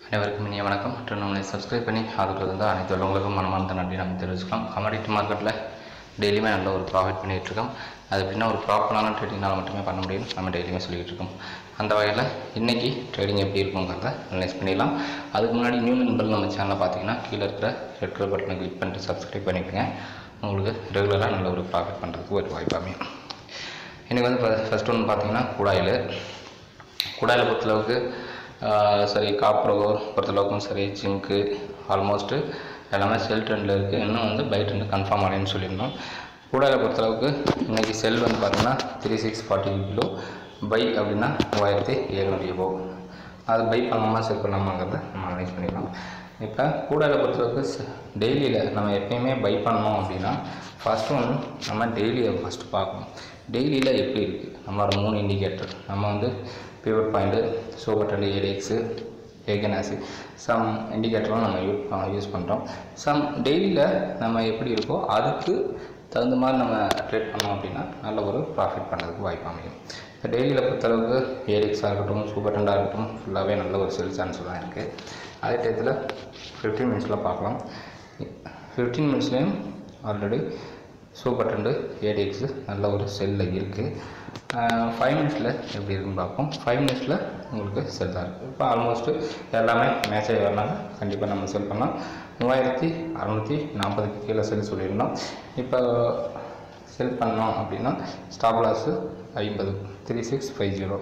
அனைவருக்கும் இனிய வணக்கம் மற்றும் நம்மளை சப்ஸ்கிரைப் பண்ணி ஆதரவு இருந்தால் அனைத்து உள்ளவங்களுக்கும் மனமார்ந்த நன்றி நம்ம தெரிவிச்சுக்கலாம் கமாடிட்டி மார்க்கெட்டில் டெய்லியுமே நல்ல ஒரு ப்ராஃபிட் பண்ணிகிட்டு இருக்கோம் அது எப்படின்னா ஒரு ப்ராப்பரான ட்ரேடிங்னால் மட்டுமே பண்ண முடியும் நம்ம டெய்லியுமே சொல்லிகிட்டு இருக்கோம் அந்த வகையில் இன்றைக்கி ட்ரேடிங் எப்படி இருக்குங்கிறத அனலைஸ் பண்ணிடலாம் அதுக்கு முன்னாடி நியூ நண்பர்கள் நம்ம சேனலை பார்த்தீங்கன்னா கீழே இருக்கிற ரெட் கலர் பட்டனை கிளிக் பண்ணிட்டு சப்ஸ்கிரைப் பண்ணிக்கோங்க உங்களுக்கு ரெகுலராக நல்ல ஒரு ப்ராஃபிட் பண்ணுறதுக்கு ஒரு வாய்ப்பு அமையும் இன்றைக்கி வந்து ஃபஸ்ட் ஒன்று பார்த்தீங்கன்னா குழாயில் குழாயில் பொறுத்தளவுக்கு ஆஹ், சரி காப்பரோ பொறுத்தளவுக்கும் சரி ஜிங்க்கு ஆல்மோஸ்ட்டு எல்லாமே செல் ட்ரெண்டில் இருக்குது இன்னும் வந்து பை ட்ரெண்ட் கன்ஃபார்ம் ஆனேன்னு சொல்லியிருந்தோம் குழாயில் பொறுத்தளவுக்கு இன்றைக்கி செல் வந்து பார்த்தீங்கன்னா three six forty kilo buy அப்படின்னா மூவாயிரத்தி எழுநூறு எபோ அது பை பண்ணலாமா செல் பண்ணலாமாங்கிறத நம்ம அனலைஸ் பண்ணிக்கலாம் இப்போ கூடாயில் பொறுத்தளவுக்கு டெய்லியில் நம்ம எப்பயுமே பை பண்ணோம் அப்படின்னா ஃபஸ்ட்டு ஒன்று நம்ம டெய்லியை ஃபஸ்ட்டு பார்க்கணும் டெய்லியில் எப்படி இருக்குது நம்மளோட மூணு இண்டிகேட்டர் நம்ம வந்து pivot point super trend ADX ஏகனாசி சம் இண்டிகேட்டர்லாம் நம்ம யூ யூஸ் பண்ணுறோம் சம் டெய்லியில் நம்ம எப்படி இருக்கோ அதுக்கு தகுந்த மாதிரி நம்ம ட்ரேட் பண்ணோம் அப்படின்னா நல்ல ஒரு ப்ராஃபிட் பண்ணுறதுக்கு வாய்ப்பு அமையும் இப்போ டெய்லியில் பொறுத்தளவுக்கு ஏடிஎக்ஸாக இருக்கட்டும் சூப்பர் டெண்டாக இருக்கட்டும் ஃபுல்லாகவே நல்ல ஒரு செல் சான்ஸ் தான் இருக்குது அதே டயத்தில் ஃபிஃப்டீன் மினிட்ஸில் பார்க்கலாம் ஃபிஃப்டீன் மினிட்ஸ்லேயும் ஆல்ரெடி சூப்பர் டெண்டு ஏடிஎக்ஸு நல்ல ஒரு செல்லில் இருக்குது ஃபைவ் மினிட்ஸில் எப்படி இருக்குன்னு பார்ப்போம் ஃபைவ் மினிட்ஸில் உங்களுக்கு செல் தான் இருக்குது இப்போ ஆல்மோஸ்ட்டு எல்லாமே மேட்ச் ஆகி வரனால கண்டிப்பாக நம்ம செல் பண்ணலாம் மூவாயிரத்தி அறநூற்றி நாற்பதுக்கு கீழே செல் சொல்லியிருந்தோம் இப்போ செல் பண்ணோம் அப்படின்னா ஸ்டாப் லாஸு ஐம்பது த்ரீ சிக்ஸ் ஃபைவ் ஜீரோ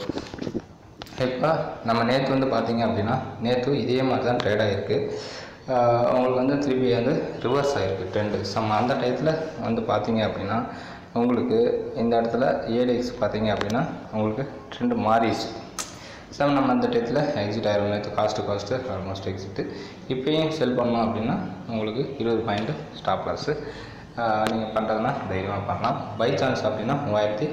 இப்போ நம்ம நேற்று வந்து பார்த்தீங்க அப்படின்னா நேற்று இதே மாதிரி தான் ட்ரேட் ஆகிருக்கு ஆஹ் உங்களுக்கு வந்து திருப்பி வந்து ரிவர்ஸ் ஆகிருக்கு ட்ரெண்டு சம் அந்த டயத்தில் வந்து பார்த்தீங்க அப்படின்னா உங்களுக்கு இந்த இடத்துல ஏடிஎக்ஸ் பார்த்தீங்க அப்படின்னா உங்களுக்கு ட்ரெண்டு மாறிடுச்சு சம் நம்ம அந்த டயத்தில் எக்ஸிட் ஆயிரும் நேற்று காஸ்ட்டு காஸ்ட்டு ஆல்மோஸ்ட் எக்ஸிட்டு இப்போயும் செல் பண்ணோம் அப்படின்னா உங்களுக்கு இருபது பாயிண்ட்டு ஸ்டாப் லாஸு நீங்கள் பண்ணுறதுனா தைரியமாக பண்ணலாம் பை சான்ஸ் அப்படின்னா மூவாயிரத்தி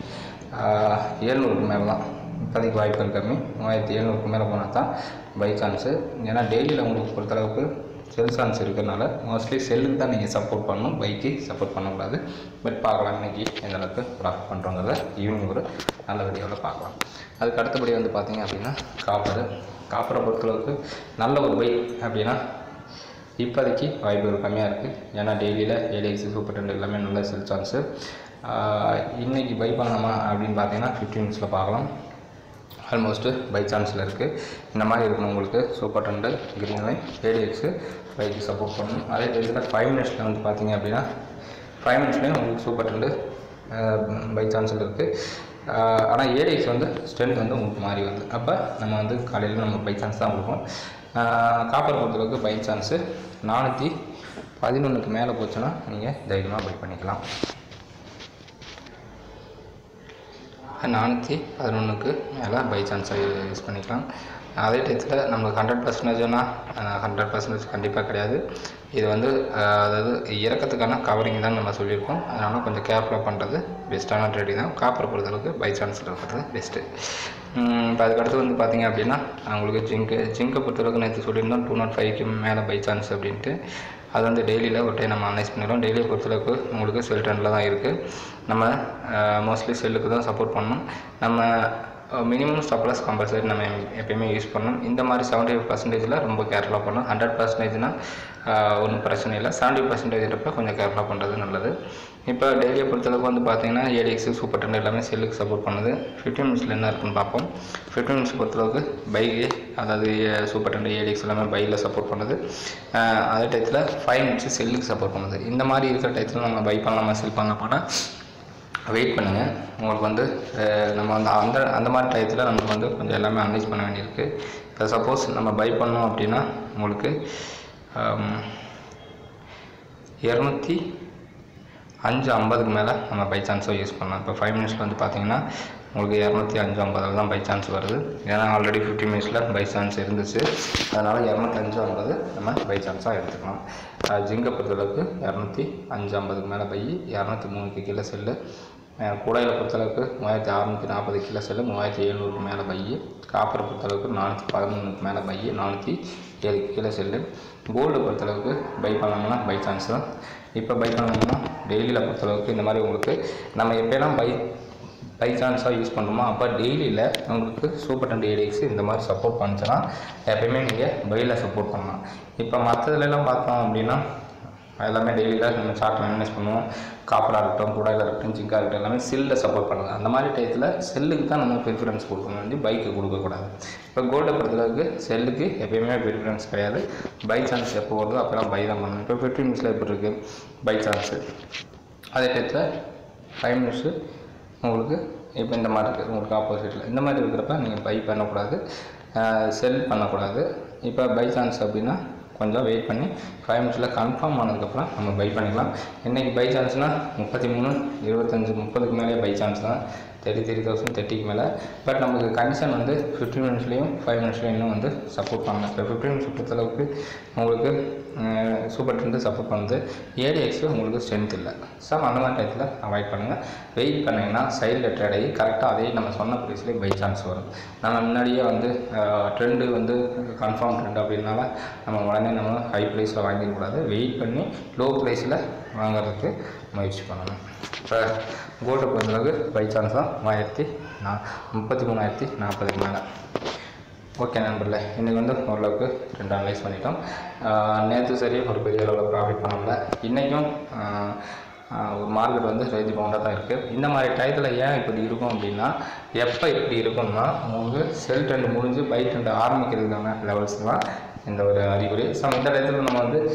ஏழ்நூறுக்கு மேலே தான் இப்போதைக்கு வாய்ப்புகள் கம்மி மூவாயிரத்தி எழுநூறுக்கு மேலே போனால் தான் பை சான்ஸு ஏன்னா டெய்லியில் உங்களுக்கு பொறுத்தளவுக்கு செல் சான்ஸ் இருக்கிறனால மோஸ்ட்லி செல்லுக்கு தான் நீங்கள் சப்போர்ட் பண்ணணும் பைக்கு சப்போர்ட் பண்ணக்கூடாது பட் பார்க்கலாம் இன்றைக்கி எந்த அளவுக்கு ப்ராஃபிட் பண்ணுறோங்கிறத ஈவினிங் ஒரு நல்ல வீடியோவில் பார்க்கலாம் அதுக்கு அடுத்தபடி வந்து பார்த்தீங்க அப்படின்னா காப்பரு காப்பரை பொறுத்தளவுக்கு நல்ல ஒரு பை அப்படின்னா இப்போதைக்கு வாய்ப்புகள் கம்மியாக இருக்குது ஏன்னா டெய்லியில் ஏடிஎக்ஸ் சூப்பர் டென்ட் எல்லாமே நல்ல செல் சான்ஸு இன்றைக்கி பை பண்ணலாமா அப்படின்னு பார்த்தீங்கன்னா ஃபிஃப்டீன் மினிட்ஸில் பார்க்கலாம் ஆல்மோஸ்ட்டு பை சான்ஸில் இருக்குது இந்த மாதிரி இருக்கணும் உங்களுக்கு சூப்பர் டென்ட்டு க்ரீன் வை ஏடிஎக்ஸு பைக்கு சப்போர்ட் பண்ணணும் அதே டெய்லியில் ஃபைவ் மினிட்ஸில் வந்து பார்த்தீங்க அப்படின்னா ஃபைவ் மினிட்ஸ்லேயும் உங்களுக்கு சூப்பர் டென்ட்டு பை சான்ஸில் இருக்குது ஆனால் ஏடிஎக்ஸ் வந்து ஸ்ட்ரென்த் வந்து உங்களுக்கு மாறி வருது அப்போ நம்ம வந்து காலையில் நம்ம பை சான்ஸ் தான் கொடுப்போம் காப்பர் பொறுத்தளவுக்கு பை சான்ஸு நானூற்றி பதினொன்றுக்கு மேலே போச்சுன்னா நீங்கள் தைரியமாக பை பண்ணிக்கலாம் நானூற்றி பதினொன்றுக்கு மேலே பை சான்ஸை யூஸ் பண்ணிக்கலாம் அதே டயத்தில் நம்மளுக்கு ஹண்ட்ரட் பர்சன்டேஜ்னா ஹண்ட்ரட் பர்சன்டேஜ் கண்டிப்பாக கிடையாது இது வந்து அஹ், அதாவது இறக்கத்துக்கான கவரிங் தான் நம்ம சொல்லியிருக்கோம் அதனால் கொஞ்சம் கேர்ஃபுல்லாக பண்ணுறது பெஸ்ட்டான ட்ரேடிங் தான் காப்பரை பொறுத்தளவுக்கு பை சான்ஸ் இருக்கிறது பெஸ்ட்டு இப்போ அதுக்கடுத்து வந்து பார்த்தீங்க அப்படின்னா உங்களுக்கு ஜிங்க்கு ஜிங்கை பொறுத்தளவுக்கு நேற்று சொல்லியிருந்தோம் டூ நாட் ஃபைவ்க்கு மேலே பை சான்ஸ் அப்படின்ட்டு அது வந்து டெய்லியில் ஒரு டைம் நம்ம அனலைஸ் பண்ணிடுறோம் டெய்லியை பொறுத்தளவுக்கு உங்களுக்கு செல் ட்ரெண்டில் தான் இருக்குது நம்ம மோஸ்ட்லி செல்லுக்கு தான் சப்போர்ட் பண்ணணும் நம்ம மினிமம் ஸ்டாப்லாஸ் கம்பல்சரி நம்ம எப்பயுமே யூஸ் பண்ணணும் இந்த மாதிரி செவன்ட்டி ஃபைவ் பர்சன்டேஜில் ரொம்ப கேர்ஃபுல்லாக பண்ணணும் ஹண்ட்ரட் பர்சன்டேஜ்னால் ஒன்றும் பிரச்சனை இல்லை செவன்ட்டி பர்சன்டேஜ் கொஞ்சம் கேர்ஃபுல்லாக பண்ணுறது நல்லது இப்போ டெய்லியை பொறுத்தளவுக்கு வந்து பார்த்தீங்கன்னா ஏடிஎக்ஸு சூப்பர் டென் எல்லாமே செல்லுக்கு சப்போர்ட் பண்ணுது ஃபிஃப்டின் மினிட்ஸில் என்ன இருக்குன்னு பார்ப்போம் ஃபிஃப்டின் மினிட்ஸ் பொறுத்தளவுக்கு பைக்கு அதாவது சூப்பர் டென் ஏடிஎக்ஸ் எல்லாமே பையில் சப்போர்ட் பண்ணுது அஹ் அதே டயத்தில் ஃபைவ் மினிட்ஸ் செல்லுக்கு சப்போர்ட் பண்ணுது இந்த மாதிரி இருக்கிற டயத்தில் நம்ம பை பண்ணலாமா செல் பண்ணலாம் போனால் வெயிட் பண்ணுங்கள் உங்களுக்கு வந்து அஹ், நம்ம வந்து அந்த அந்த மாதிரி டயத்தில் நமக்கு வந்து கொஞ்சம் எல்லாமே அனலைஸ் பண்ண வேண்டியிருக்கு இப்போ சப்போஸ் நம்ம பை பண்ணோம் அப்படின்னா உங்களுக்கு இரநூத்தி அஞ்சு ஐம்பதுக்கு மேலே நம்ம பை சான்ஸை யூஸ் பண்ணலாம் இப்போ ஃபைவ் மினிட்ஸில் வந்து பார்த்தீங்கன்னா உங்களுக்கு இரநூத்தி அஞ்சு ஐம்பதில் தான் பை சான்ஸ் வருது ஏன்னா ஆல்ரெடி ஃபிஃப்டி மினிட்ஸில் பை சான்ஸ் இருந்துச்சு அதனால் இரநூத்தி அஞ்சு ஐம்பது நம்ம பை சான்ஸாக எடுத்துக்கலாம் ஜிங்கை பொறுத்தளவுக்கு இரநூத்தி அஞ்சு ஐம்பதுக்கு மேலே பை இரநூத்தி மூணுக்கு கீழே செல்லு கூடையில் பொறுத்தளவுக்கு மூவாயிரத்தி அறநூற்றி நாற்பது கிலோ செல்லு மூவாயிரத்தி எழுநூறுக்கு மேலே பை காப்பரை பொறுத்தளவுக்கு நானூற்றி பதினொன்றுக்கு மேலே பை நானூற்றி ஏழு கீழே செல்லு கோல்டு பொறுத்தளவுக்கு பை பண்ணோம்னா பை சான்ஸ் தான் இப்போ பை பண்ணோம்னா டெய்லியில் பொறுத்தளவுக்கு இந்த மாதிரி உங்களுக்கு நம்ம எப்போலாம் பை பை சான்ஸாக யூஸ் பண்ணுறோமோ அப்போ டெய்லியில் உங்களுக்கு சூப்பர் டென் ஏடிஎக்ஸ் இந்த மாதிரி சப்போர்ட் பண்ணுச்சுன்னா எப்பயுமே நீங்கள் பையில் சப்போர்ட் பண்ணலாம் இப்போ மற்றதுலலாம் பார்த்தோம் அப்படின்னா எல்லாமே டெய்லியில் நம்ம சார்ட் அனலைஸ் பண்ணுவோம் காப்பராக இருக்கட்டும் குடாயில் இருக்கட்டும் ஜிங்காக இருக்கட்டும் எல்லாமே செல்லில் சப்போர்ட் பண்ணுங்க அந்த மாதிரி டயத்தில் செல்லுக்கு தான் நம்ம ப்ரிஃபரன்ஸ் கொடுக்கணும் வந்து பைக்கு கொடுக்கக்கூடாது இப்போ கோல்டை பொறுத்தளவுக்கு செல்லுக்கு எப்பயுமே ப்ரிஃபரன்ஸ் கிடையாது பை சான்ஸ் எப்போ வருதோ அப்போலாம் பை தான் பண்ணணும் இப்போ ஃபிஃப்டின் மினிட்ஸில் எப்படி இருக்குது பை சான்ஸு அதே டயத்தில் ஃபைவ் மினிட்ஸு உங்களுக்கு இப்போ இந்த மாதிரி இருக்குது உங்களுக்கு ஆப்போசிட்டில் இந்த மாதிரி இருக்கிறப்ப நீங்கள் பை பண்ணக்கூடாது செல் பண்ணக்கூடாது இப்போ பை சான்ஸ் அப்படின்னா கொஞ்சம் வெயிட் பண்ணி ஃபைவ் மினிட்ஸில் கன்ஃபார்ம் ஆனதுக்கப்புறம் நம்ம பை பண்ணிக்கலாம் இன்றைக்கி பை சான்ஸ்னால் முப்பத்தி மூணு இருபத்தஞ்சி முப்பதுக்கு மேலே பை சான்ஸ் தான் தேர்ட்டி த்ரீ தௌசண்ட் தேர்ட்டிக்கு மேலே பட் நமக்கு கண்டிஷன் வந்து ஃபிஃப்டீன் மினிட்ஸ்லேயும் ஃபைவ் மினிட்ஸ்லையும் இன்னும் வந்து சப்போர்ட் பண்ணலாம் இப்போ ஃபிஃப்டீன் மினிட்ஸ் பொறுத்தளவுக்கு உங்களுக்கு சூப்பர் ட்ரெண்டு சப்போர்ட் பண்ணுது ஏடிஎக்ஸ் உங்களுக்கு ஸ்ட்ரென்த் இல்லை ஸோ அந்த மாதிரி டயத்தில் அவாய்ட் பண்ணுங்கள் வெயிட் பண்ணிங்கன்னா சைடில் ட்ரேட் ஆகி கரெக்டாக அதே நம்ம சொன்ன ப்ரைஸ்லேயே பை சான்ஸ் வரும் நம்ம முன்னாடியே வந்து ட்ரெண்டு வந்து கன்ஃபார்ம் ட்ரெண்ட் அப்படின்னால நம்ம உடனே நம்ம ஹை ப்ரைஸில் வாங்கிடக்கூடாது வெயிட் பண்ணி லோ ப்ரைஸில் வாங்குறதுக்கு முயற்சி பண்ணணும் இப்போ கோல்டை பொறுத்தளவுக்கு பை சான்ஸ் தான் மூவாயிரத்தி நா முப்பத்தி மூணாயிரத்தி நாற்பதுக்கு மேலே ஓகே நண்பர்களே இன்றைக்கி வந்து ஓரளவுக்கு ரெண்டு அனலைஸ் பண்ணிட்டோம் நேற்று சரி ஒரு பெரிய அளவில் ப்ராஃபிட் பண்ண முடியல இன்றைக்கும் ஒரு மார்க்கெட் வந்து ரேஞ்ச் பவுண்டாக தான் இருக்குது இந்த மாதிரி டயத்தில் ஏன் இப்படி இருக்கும் அப்படின்னா எப்போ இப்படி இருக்கும்னா உங்களுக்கு செல் ட்ரெண்ட் முடிஞ்சு பை ட்ரெண்ட் ஆரம்பிக்கிறதுக்கான லெவல்ஸ் தான் இந்த ஒரு அறிகுறி ஸோ இந்த டயத்தில் நம்ம வந்து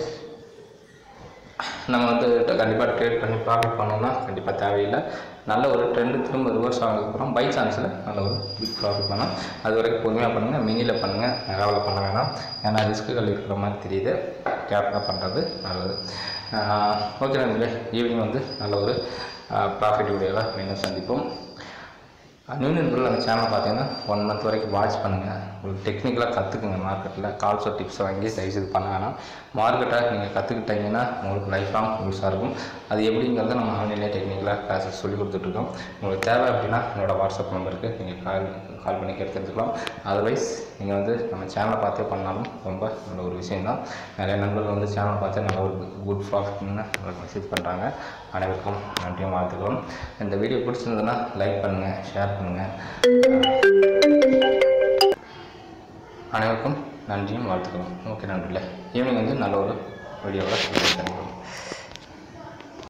நம்ம வந்து கண்டிப்பாக ட்ரேட் பண்ணி ப்ராஃபிட் பண்ணோம்னா கண்டிப்பாக தேவையில்லை நல்ல ஒரு ட்ரெண்டு திரும்ப ரிவர்ஸ் ஆனதுக்கப்புறம் பை சான்ஸில் நல்ல ஒரு பிக் ப்ராஃபிட் பண்ணலாம் அது வரைக்கும் பொறுமையாக பண்ணுங்கள் மினியில் பண்ணுங்கள் மெகாவில் பண்ண வேணாம் ஏன்னா ரிஸ்க்குகள் இருக்கிற மாதிரி தெரியுது கேப்டாக பண்ணுறது நல்லது ஓகே நண்பர்களே ஈவினிங் வந்து நல்ல ஒரு ப்ராஃபிட் வீடியோவில் மீண்டும் சந்திப்போம் நியூ நண்பர்கள் அந்த சேனல் பார்த்தீங்கன்னா ஒன் மந்த் வரைக்கும் வாட்ச் பண்ணுங்கள் உங்களுக்கு டெக்னிக்கலாக கற்றுக்குங்க மார்க்கெட்டில் கால்ஸோ டிப்ஸ் வாங்கி தயவுசெய்து பண்ண வேணாம் மார்க்கெட்டை நீங்கள் கற்றுக்கிட்டீங்கன்னா உங்களுக்கு லைஃப் லாங் யூஸாக இருக்கும் அது எப்படிங்கிறத நம்ம ஆன்லைன்லேயே டெக்னிக்கலாக கிளாஸஸ் சொல்லி கொடுத்துட்ருக்கோம் உங்களுக்கு தேவை அப்படின்னா என்னோட வாட்ஸ்அப் நம்பருக்கு நீங்கள் கால் கால் பண்ணி கேட்டு தெரிஞ்சுக்கலாம் அதர்வைஸ் நீங்கள் வந்து நம்ம சேனலை பார்த்தே பண்ணாலும் ரொம்ப நல்ல ஒரு விஷயம்தான் நிறைய நண்பர்கள் வந்து சேனலை பார்த்து நல்ல ஒரு குட் ப்ராஃபிட்னு உங்களுக்கு மெசேஜ் பண்ணுறாங்க அனைவருக்கும் நன்றியும் வாழ்த்துக்கிறோம் இந்த வீடியோ பிடிச்சிருந்ததுன்னா லைக் பண்ணுங்கள் ஷேர் பண்ணுங்கள் அனைவருக்கும் நன்றியும் வாழ்த்துக்கிறோம் ஓகே நன்றில்லை ஈவினிங் வந்து நல்ல ஒரு வீடியோவில் சந்திக்கிறோம்